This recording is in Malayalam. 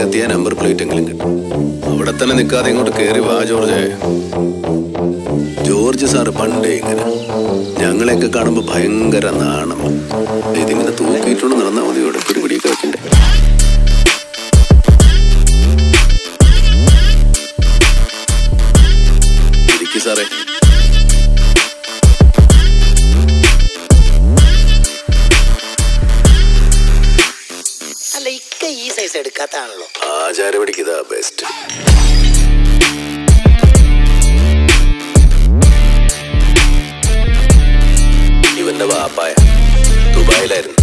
കത്തിയ നമ്പർ പ്ലേറ്റ് എങ്കിലും കിട്ടും അവിടെ തന്നെ നിൽക്കാതെ ഇങ്ങോട്ട് കയറി വാ ജോർജ് ജോർജ് സാറ് പണ്ടേ ഇങ്ങനെ ഞങ്ങളെയൊക്കെ കാണുമ്പോ ഭയങ്കര നാണം ഇതിങ്ങനെ തൂക്കിയിട്ടുണ്ട് നടന്നാ മതി ഇവിടെ പിടിപിടിയൊക്കെ വെക്കണ്ടേ ഇരിക്ക് സാറേ അല്ല ഇക്ക ഈ സൈസ് എടുക്കാത്താണല്ലോ ആചാരപടിക്കിതാ ബെസ്റ്റ് ഇവന്റെ വാപ്പായ ദുബായിലായിരുന്നു